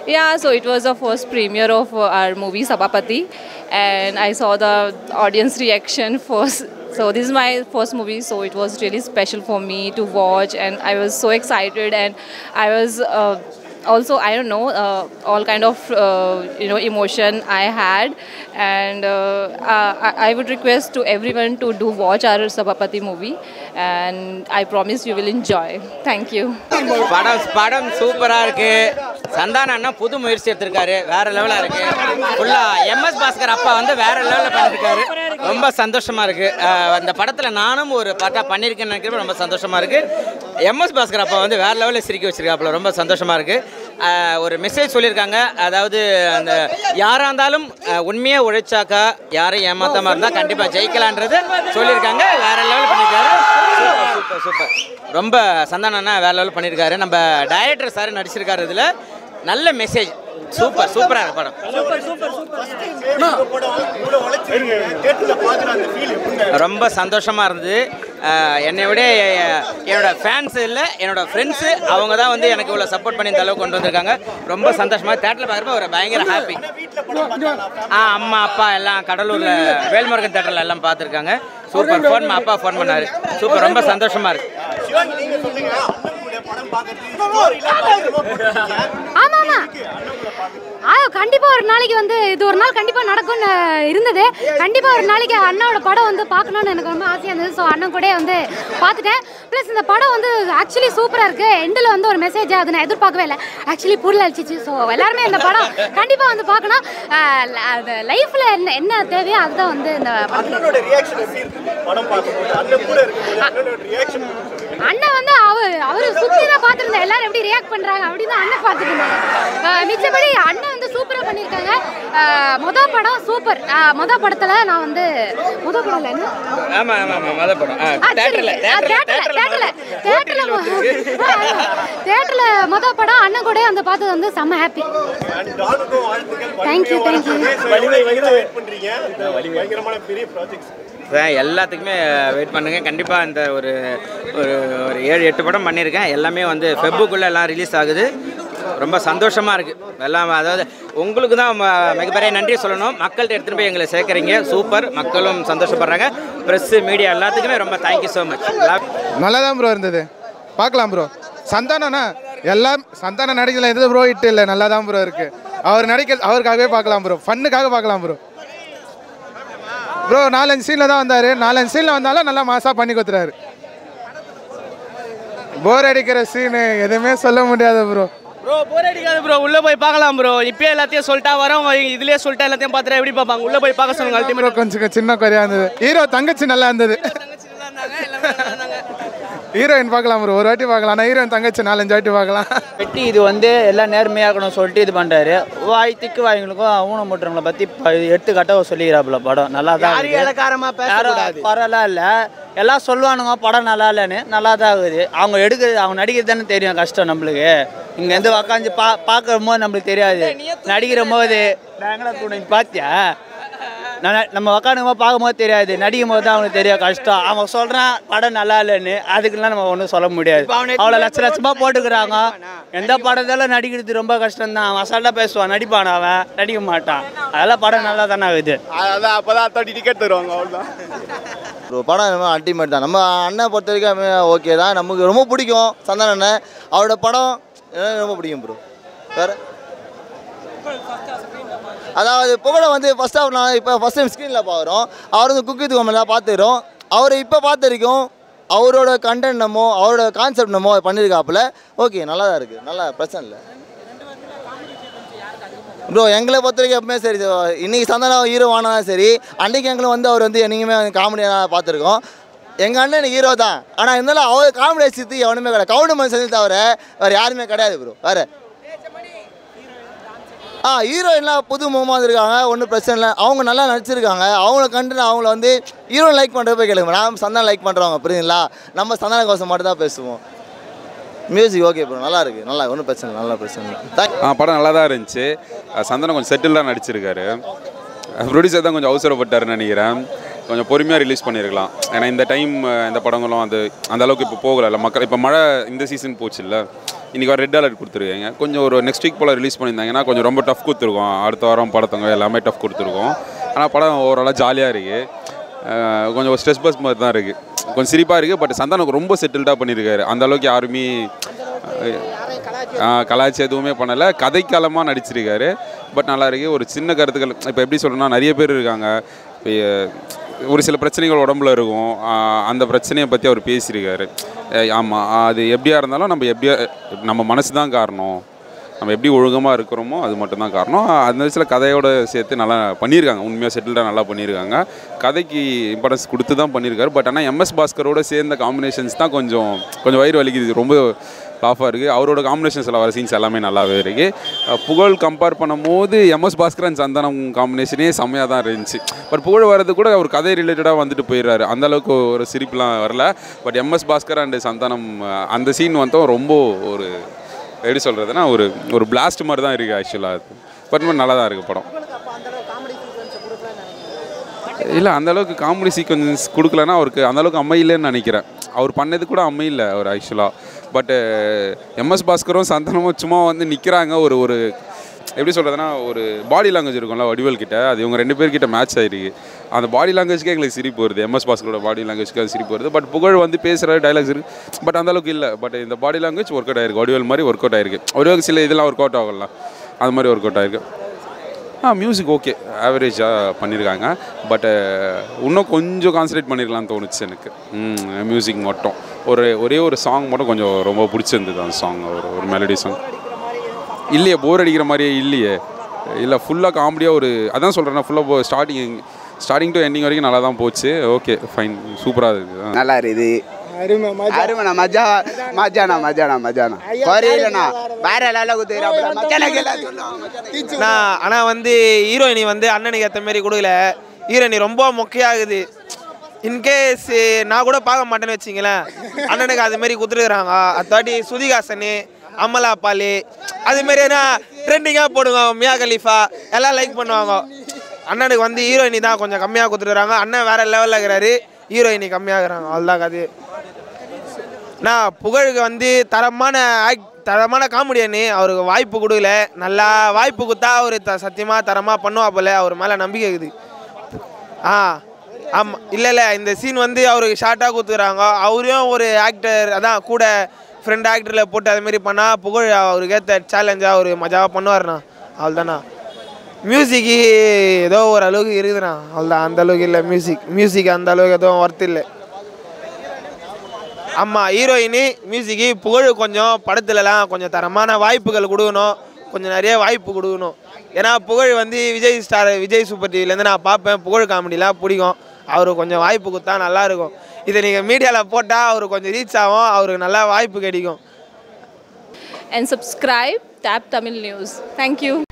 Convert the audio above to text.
Yeah, so it was the first premiere of uh, our movie Sabapati, and I saw the audience reaction first. So this is my first movie, so it was really special for me to watch, and I was so excited, and I was. Uh, also i don't know uh, all kind of uh, you know emotion i had and uh, I, I would request to everyone to do watch our sabapati movie and i promise you will enjoy thank you படம் படம் சூப்பராக இருக்கு சந்தானம் அண்ணா புது முயற்சி எடுத்திருக்காரு வேற லெவலாக இருக்கு ஃபுல்லா எம்எஸ் பாஸ்கர் அப்பா வந்து வேற லெவலில் பண்ணிருக்காரு ரொம்ப சந்தோஷமா இருக்கு அஹ் அந்த படத்தில் நானும் ஒரு பாட்டாக பண்ணியிருக்கேன்னு நினைக்கிறப்ப ரொம்ப சந்தோஷமா இருக்கு எம்எஸ் பாஸ்கர் அப்பா வந்து வேற லெவலில் சிரிக்க வச்சிருக்காப்புல ரொம்ப சந்தோஷமா இருக்கு அஹ் ஒரு மெசேஜ் சொல்லியிருக்காங்க அதாவது அந்த யாராக இருந்தாலும் அஹ் உண்மையா உழைச்சாக்கா யாரையும் ஏமாத்தாம இருந்தால் கண்டிப்பாக ஜெயிக்கலான்றது சொல்லியிருக்காங்க வேற லெவலில் பண்ணியிருக்காரு சூப்பர் சூப்பர் சூப்பர் ரொம்ப சந்தானண்ணா வேற லெவல் பண்ணியிருக்காரு நம்ம டைரக்டர் சார் நடிச்சிருக்காரு இதில் நல்ல மெசேஜ் சூப்பர் சூப்பராக இருக்கு படம் ரொம்ப சந்தோஷமாக இருந்தது அஹ் என்னை விட எ- என்னோட ஃபேன்ஸ் இல்லை என்னோட ஃப்ரெண்ட்ஸு அவங்க தான் வந்து எனக்கு இவ்வளோ சப்போர்ட் பண்ணி இந்த அளவுக்கு கொண்டு வந்திருக்காங்க ரொம்ப சந்தோஷமாக தேட்டரில் பார்க்குறப்ப ஒரு பயங்கர ஹாப்பி ஆ அம்மா அப்பா எல்லாம் கடலூரில் வேல்முருகன் தேட்டரில் எல்லாம் பார்த்துருக்காங்க சூப்பர் ஃபோன் அப்பா ஃபோன் பண்ணாரு சூப்பர் ரொம்ப சந்தோஷமாக இருக்கு ஆமா ஆமா ஆ கண்டிப்பா ஒரு நாளைக்கு வந்து இது ஒரு நாள் கண்டிப்பா நடக்கும்னு இருந்தது கண்டிப்பா ஒரு நாளைக்கு அண்ணாவோட படம் வந்து பார்க்கணும்னு எனக்கு ரொம்ப ஆசையா இருந்தது ஸோ அண்ணன் கூட வந்து பார்த்துட்டேன் ப்ளஸ் இந்த படம் வந்து ஆக்சுவலி சூப்பரா இருக்கு எண்டில் வந்து ஒரு மெசேஜ் அது நான் எதிர்பார்க்கவே இல்லை ஆக்சுவலி புரியல அழிச்சிச்சு ஸோ எல்லாருமே இந்த படம் கண்டிப்பா வந்து பார்க்கணும் ஆஹ் ல- அது லைஃப்ல என்ன என்ன தேவையோ அதுதான் வந்து இந்த அண்ணன் வந்து அவர் அவர் சுத்தி தான் பார்த்துருந்தேன் எல்லாரும் எப்படி ரியாக்ட் பண்றாங்க அப்படின்னு தான் அண்ணன் பார்த்துட்டு இருந்தாங்க மிச்சபடி அண்ணன் வந்து சூப்பரா பண்ணியிருக்காங்க ஆஹ் மொத படம் சூப்பர் ஆஹ் மொத படத்துல நான் வந்து மொத படம் இல்லை என்ன ஆமாம் ஆமாம் ஆமாம் மொதல் படம் ஆ ஆ, சரி. தேட்டரில் ஆ, தேட்டரில் தேட்டர்ல, தேட்டர்ல, தேட்டர்ல ஆ, ஆமா. தேட்டர்ல மொத படம் அண்ணன் கூட வந்து பார்த்தது வந்து செம்ம ஹாப்பி தேங்க்யூ தேங்க்யூ அதான் எல்லாத்துக்குமே வெயிட் பண்ணுங்க கண்டிப்பாக இந்த ஒரு ஒரு ஒரு ஏழு எட்டு படம் பண்ணியிருக்கேன் எல்லாமே வந்து ஃபெப்புக்குள்ளே எல்லாம் ரிலீஸ் ஆகுது ரொம்ப சந்தோஷமாக இருக்குது எல்லாம் அதாவது உங்களுக்கு தான் ம- மிகப்பெரிய நன்றி சொல்லணும் மக்கள்கிட்ட எடுத்துகிட்டு போய் எங்களை சேர்க்குறீங்க சூப்பர் மக்களும் சந்தோஷப்படுறாங்க ப்ரெஸ்ஸு மீடியா எல்லாத்துக்குமே ரொம்ப தேங்க்யூ ஸோ மச் நல்லா தான் ப்ரோ இருந்தது பார்க்கலாம் ப்ரோ சந்தானம்னா எல்லாம் சந்தானம் நடிக்கல எந்த ப்ரோ இட்டு இல்லை நல்லா தான் ப்ரோ இருக்கு அவர் நடிக்க அவருக்காகவே பார்க்கலாம் ப்ரோ ஃபன்னுக்காக பார்க்கலாம் ப்ரோ ப்ரோ நாலஞ்சு சீனில் தான் வந்தார் நாலஞ்சு சீனில் வந்தாலும் நல்லா மாசாக பண்ணி கொடுத்துறாரு போர் அடிக்கிற சீனு எதுவுமே சொல்ல முடியாது ப்ரோ ப்ரோ போர் அடிக்காது ப்ரோ உள்ள போய் பார்க்கலாம் ப்ரோ இப்பயே எல்லாத்தையும் சொல்லிட்டா வரவங்க இதுலயே சொல்லிட்டா எல்லாத்தையும் பார்த்துட்டு எப்படி பார்ப்பாங்க உள்ள போய் பார்க்க சொல்லுங்க ப்ரோ அல்டிமேட் கொஞ்சம் சின்ன குறையா இருந்தது ஹீரோ தங்கச்சி நல்லா இருந்தது ஹீரோயின் பார்க்கலாம் ப்ரோ ஒரு வாட்டி பார்க்கலாம் ஆனால் ஹீரோயின் தங்கச்சி நாலஞ்சு வாட்டி பார்க்கலாம் வெட்டி இது வந்து எல்லாம் நேர்மையாக்கணும் சொல்லிட்டு இது பண்ணுறாரு வாய் திக்கு வாய்ங்களுக்கும் ஊனமுட்டுறவங்களை பற்றி எடுத்துக்காட்ட சொல்லிக்கிறாப்புல படம் நல்லா தான் யாரும் இருக்கு. இலக்காரமா யாரும் பேசக்கூடாது பரவாயில்ல இல்லை எல்லாம் சொல்லுவானுங்க படம் நல்லா இல்லைன்னு நல்லா தான் ஆகுது அவங்க எடுக்கிறது அவங்க நடிக்கிறது தானே தெரியும் கஷ்டம் நம்மளுக்கு இங்கேருந்து உக்காந்து பா பார்க்குற போது நம்மளுக்கு தெரியாது நடிக்கிற போது நாங்களாம் கூட பார்த்தியா நான் நம்ம உக்காந்துமா பார்க்கும்போது தெரியாது நடிக்கும் போது தான் அவனுக்கு தெரியும் கஷ்டம் அவன் சொல்கிறான் படம் நல்லா இல்லைன்னு அதுக்கெல்லாம் நம்ம ஒன்றும் சொல்ல முடியாது அவ்வளோ லட்ச லட்சமாக போட்டுக்கிறாங்க எந்த படத்தாலும் நடிக்கிறது ரொம்ப கஷ்டம் தான் அவன் அசால்ட்டாக பேசுவான் நடிப்பான் அவன் நடிக்க மாட்டான் அதெல்லாம் படம் நல்லா தானே ஆகுது அதான் அப்பதான் தேர்ட்டி டிக்கெட் தருவாங்க அவ்வளோதான் ஒரு படம் அல்டிமேட் தான் நம்ம அண்ணன் பொறுத்த வரைக்கும் ஓகே தான் நமக்கு ரொம்ப பிடிக்கும் சந்தான அண்ணன் அவரோட படம் எனக்கு ரொம்ப பிடிக்கும் ப்ரோ வேறு அதாவது புகழை வந்து ஃபஸ்ட் ஆஃப் நான் இப்போ ஃபஸ்ட் டைம் ஸ்க்ரீனில் பார்க்குறோம் அவர் வந்து குக்கி துவமெல்லாம் பார்த்துக்கிறோம் அவர் இப்போ பார்த்த வரைக்கும் அவரோட கண்டென்ட் நம்மோ அவரோட கான்செப்ட் நம்மோ பண்ணியிருக்காப்புல ஓகே நல்லா தான் இருக்குது நல்லா பிரச்சனை இல்லை ப்ரோ எங்களை பொறுத்த வரைக்கும் எப்பவுமே சரி இன்னைக்கு சந்தானம் ஹீரோ ஆனாலும் சரி அன்னைக்கு எங்களும் வந்து அவர் வந்து என்னைக்குமே காமெடியாக தான் பார்த்துருக்கோம் எங்கள் அண்ணன் ஹீரோ தான் ஆனால் இருந்தாலும் அவர் காமெடி சித்தி எவனுமே கிடையாது கவுண்டு மனுஷன் தவிர வேறு யாருமே கிடையாது ப்ரோ வேறு ஆ ஹீரோயின்லாம் புது முகமாக இருக்காங்க ஒன்றும் பிரச்சனை இல்லை அவங்க நல்லா நடிச்சிருக்காங்க அவங்கள கண்டு நான் அவங்கள வந்து ஹீரோயின் லைக் பண்ணுறப்ப போய் கேளுங்க நான் சந்தானம் லைக் பண்ணுறவங்க புரியுதுங்களா நம்ம சந்தான கோசம் மட்டும் தான் பேசுவோம் மியூசிக் ஓகே ப்ரோ நல்லா இருக்கு நல்லா ஒன்றும் பிரச்சனை இல்லை நல்லா பிரச்சனை இல்லை தேங்க் ஆ படம் நல்லா தான் இருந்துச்சு அஹ் சந்தனம் கொஞ்சம் செட்டிலாக நடிச்சிருக்காரு ப்ரொடியூசர் தான் கொஞ்சம் அவசரப்பட்டாருன்னு நினைக்கிறேன் கொஞ்சம் பொறுமையாக ரிலீஸ் பண்ணியிருக்கலாம் ஏன்னா இந்த டைம் இந்த படங்களும் அது அந்த அளவுக்கு இப்போ போகலை மக்கள் இப்போ மழை இந்த சீசன் போச்சு இல்லை இன்றைக்கி ஒரு ரெட் அலர்ட் கொடுத்துருக்காங்க கொஞ்சம் ஒரு நெக்ஸ்ட் வீக் போல் ரிலீஸ் பண்ணியிருந்தாங்கன்னா கொஞ்சம் ரொம்ப டஃப் கொடுத்துருக்கோம் அடுத்த வாரம் படத்தவங்க எல்லாமே டஃப் கொடுத்துருக்கோம் ஆனால் படம் ஓவராலாக ஜாலியாக இருக்குது கொஞ்சம் ஒரு ஸ்ட்ரெஸ் பஸ் மாதிரி தான் இருக்குது கொஞ்சம் சிரிப்பாக இருக்குது பட் சந்தானம் ரொம்ப செட்டில்டாக பண்ணியிருக்காரு அந்த அளவுக்கு யாருமே கலாச்சி எதுவுமே பண்ணலை கதைக்காலமாக நடிச்சிருக்காரு பட் நல்லா இருக்கு ஒரு சின்ன கருத்துக்கள் இப்போ எப்படி சொல்லணும்னா நிறைய பேர் இருக்காங்க இப்போ ஒரு சில பிரச்சனைகள் உடம்புல இருக்கும் ஆஹ் அந்த பிரச்சனையை பற்றி அவர் பேசியிருக்காரு ஆமாம் அது எப்படியா இருந்தாலும் நம்ம எப்படியா நம்ம மனசு தான் காரணம் நம்ம எப்படி ஒழுக்கமாக இருக்கிறோமோ அது மட்டும்தான் காரணம் அந்த விஷயத்தில் கதையோட சேர்த்து நல்லா பண்ணியிருக்காங்க உண்மையாக செட்டில்டாக நல்லா பண்ணியிருக்காங்க கதைக்கு இம்பார்ட்டன்ஸ் கொடுத்து தான் பண்ணியிருக்காரு பட் ஆனால் எம்எஸ் பாஸ்கரோட சேர்ந்த காம்பினேஷன்ஸ் தான் கொஞ்சம் கொஞ்சம் வயிறு வலிக்குது ரொம்ப லாஃபாக இருக்குது அவரோட காம்பினேஷன்ஸில் வர சீன்ஸ் எல்லாமே நல்லாவே இருக்குது புகழ் கம்பேர் பண்ணும்போது எம்எஸ் பாஸ்கர் அண்ட் சந்தானம் காம்பினேஷனே செம்மையாக தான் இருந்துச்சு பட் புகழ் வர்றது கூட அவர் கதை ரிலேட்டடாக வந்துட்டு போயிடுறாரு அந்த அளவுக்கு ஒரு சிரிப்புலாம் வரல but MS Bhaskar and Santhanam uh, அந்த சீன் வந்து ரொம்ப ஒரு எப்படி சொல்கிறதுனா ஒரு ஒரு பிளாஸ்ட் மாதிரி தான் இருக்குது ஆக்சுவலாக அது பட் நல்லா தான் இருக்குது படம் இல்லை அந்த அளவுக்கு காமெடி சீக்வன்ஸ் கொடுக்கலன்னா அவருக்கு அந்த அளவுக்கு அமையலன்னு நினைக்கிறேன் அவர் பண்ணது கூட அமையல அவர் ஆக்சுவலாக பட்டு எம்எஸ் பாஸ்கரும் சந்தனமும் சும்மா வந்து நிற்கிறாங்க ஒரு ஒரு எப்படி சொல்கிறதுனா ஒரு பாடி லாங்குவேஜ் இருக்கும்ல வடிவேல் கிட்ட அது இவங்க ரெண்டு பேர்கிட்ட மேட்ச் ஆயிருக்கு அந்த பாடி லாங்குவேஜ்க்கே எங்களுக்கு சிரிப்பு வருது எம்எஸ் பாஸ்கரோட பாடி லாங்குவேஜ்க்கு அது சிரிப்பு வருது பட் புகழ் வந்து பேசுகிற டைலாக்ஸ் இருக்கு பட் அந்த அளவுக்கு இல்லை பட் இந்த பாடி லாங்குவேஜ் ஒர்க் அவுட் ஆயிருக்கு வடிவேல் மாதிரி ஒர்க் அவுட் ஆயிருக்கு வடிவேல் சில இதெல்லாம் ஒர்க் அவுட் ஆகலாம் அது மாதிரி ஒர்க் அவுட் ஆயிருக்கு ஆ மியூசிக் ஓகே ஆவரேஜாக பண்ணியிருக்காங்க பட்டு இன்னும் கொஞ்சம் கான்சன்ட்ரேட் பண்ணிருக்கலாம்னு தோணுச்சு எனக்கு மியூசிக் மட்டும் ஒரு ஒரே ஒரு சாங் மட்டும் கொஞ்சம் ரொம்ப பிடிச்சிருந்தது அந்த சாங் ஒரு ஒரு மெலடி சாங் இல்லையே போர் அடிக்கிற மாதிரியே இல்லையே இல்லை ஃபுல்லாக காமெடியாக ஒரு அதான் சொல்கிறேன் ஃபுல்லாக ஸ்டார்டிங் ஸ்டார்டிங் டு எண்டிங் வரைக்கும் நல்லா தான் போச்சு ஓகே ஃபைன் சூப்பராக இருக்குது நல்லா இருக்குது அருமைண்ணா மஜா மஜாண்ணா மஜாண்ணா மஜாண்ணா குறையிலண்ணா வேற லெவலில் குத்துக்கிறாப்புல மச்சானா கேளா நான் ஆனால் வந்து ஹீரோயினி வந்து அண்ணனுக்கு ஏற்ற மாதிரி கொடுக்கல ஹீரோயினி ரொம்ப மொக்கையாகுது இன்கேஸ் நான் கூட பார்க்க மாட்டேன்னு வச்சிங்களேன் அண்ணனுக்கு அது மாதிரி கொடுத்துருக்குறாங்க அத்தாட்டி சுதிகாசன் அமலா பாலி அது மாதிரி என்ன ட்ரெண்டிங்காக போடுங்க மியா கலீஃபா எல்லாம் லைக் பண்ணுவாங்க அண்ணனுக்கு வந்து ஹீரோயினி தான் கொஞ்சம் கம்மியாக கொடுத்துருக்குறாங்க அண்ணன் வேற லெவலில் இருக்கிறாரு ஹீரோயினி கம்மியாகிறாங்க அவ்வளோதான் கது நான் புகழுக்கு வந்து தரமான ஆக்ட் தரமான காமெடியனு அவருக்கு வாய்ப்பு கொடுக்கல நல்லா வாய்ப்பு கொடுத்தா அவர் த சத்தியமாக தரமாக பண்ணுவா போல அவர் மேலே நம்பிக்கை இருக்குது ஆ ஆமாம் இல்லை இல்லை இந்த சீன் வந்து அவருக்கு ஷார்ட்டாக கொடுத்துக்கிறாங்க அவரையும் ஒரு ஆக்டர் அதான் கூட ஃப்ரெண்ட் ஆக்டரில் போட்டு அது மாதிரி பண்ணால் புகழ் அவருக்கு ஏற்ற சேலஞ்சாக அவர் மஜாவாக பண்ணுவார்ண்ணா அவ்வளோதாண்ணா மியூசிக்கு ஏதோ ஒரு அளவுக்கு இருக்குதுண்ணா அவ்வளோதான் அந்த அளவுக்கு இல்லை மியூசிக் மியூசிக் அந்த அளவுக்கு எதுவும் ஒர்த் இல்லை ஆமாம் ஹீரோயினி மியூசிக்கு புகழ் கொஞ்சம் படத்துலலாம் கொஞ்சம் தரமான வாய்ப்புகள் கொடுக்கணும் கொஞ்சம் நிறைய வாய்ப்பு கொடுக்கணும் ஏன்னா புகழ் வந்து விஜய் ஸ்டார் விஜய் சூப்பர் டிவிலேருந்து நான் பார்ப்பேன் புகழ் காமெடிலாம் பிடிக்கும் அவருக்கு கொஞ்சம் வாய்ப்பு கொடுத்தா நல்லாயிருக்கும் இதை நீங்கள் மீடியாவில் போட்டால் அவருக்கு கொஞ்சம் ரீச் ஆகும் அவருக்கு நல்லா வாய்ப்பு கிடைக்கும் And subscribe, Tap Tamil News. Thank you.